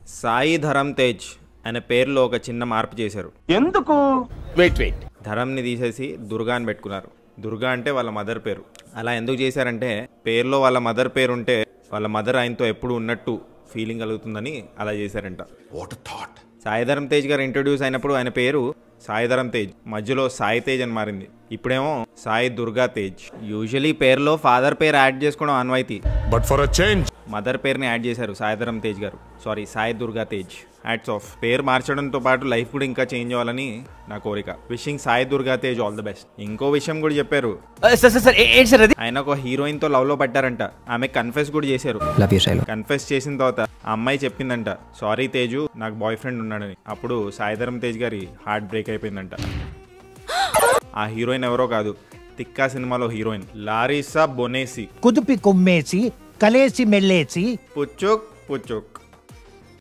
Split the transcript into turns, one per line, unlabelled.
సాయి ధరమ్ తేజ్ అనే పేరులో ఒక చిన్న మార్పు చేశారు
ఎందుకు
వెయిట్ వెయిట్
ధరంని తీసేసి దుర్గా అని పెట్టుకున్నారు దుర్గా అంటే వాళ్ళ మదర్ పేరు అలా ఎందుకు చేశారంటే పేరులో వాళ్ళ మదర్ పేరు ఉంటే వాళ్ళ మదర్ ఆయనతో ఎప్పుడు ఉన్నట్టు ఫీలింగ్ కలుగుతుందని అలా చేశారంట
వాట్ థాట్
సాయిధరం తేజ్ గారు ఇంట్రొడ్యూస్ అయినప్పుడు ఆయన పేరు సాయిధరం తేజ్ మధ్యలో సాయి తేజ్ అని మారింది ఇప్పుడేమో సాయి దుర్గా తేజ్ యూజువలీ పేరులో ఫాదర్ పేరు యాడ్ చేసుకోవడం అన్వాయితీ
but for a change
mother పేరుని యాడ్ చేశారు సాయిధరం తేజ్ గారు sorry Sai Durga Tej hats off పేరు మార్చడంతో పాటు లైఫ్ కూడా ఇంకా చేంజ్ అవ్వాలని నా కోరిక wishing Sai Durga Tej all the best ఇంకో విషయం కూడా చెప్పారు
సార్ సార్ సార్ ఏ- ఏంటి సార్ అది
ఆయన ఒక హీరోయిన్ తో లవ్ లో పడ్డారంట ఆమె కన్ఫెస్ కూడా చేశారు
లవ్ యూ శైలు
కన్ఫెస్ చేసిన తర్వాత ఆ అమ్మాయి చెప్పిందంట సారీ తేజు నాకు బాయ్ ఫ్రెండ్ ఉన్నాడని అప్పుడు సాయిధరం తేజ్ గారి హార్ట్ బ్రేక్ అయిపోయిందంట ఆ హీరోయిన్ ఎవరో కాదు తిక్కా సినిమాలో హీరోయిన్ లారిసా బొనేసి
కుదిపి కొమ్మేసి కలేసి మెల్లేసి
పుచ్చుక్ పుచ్చుక్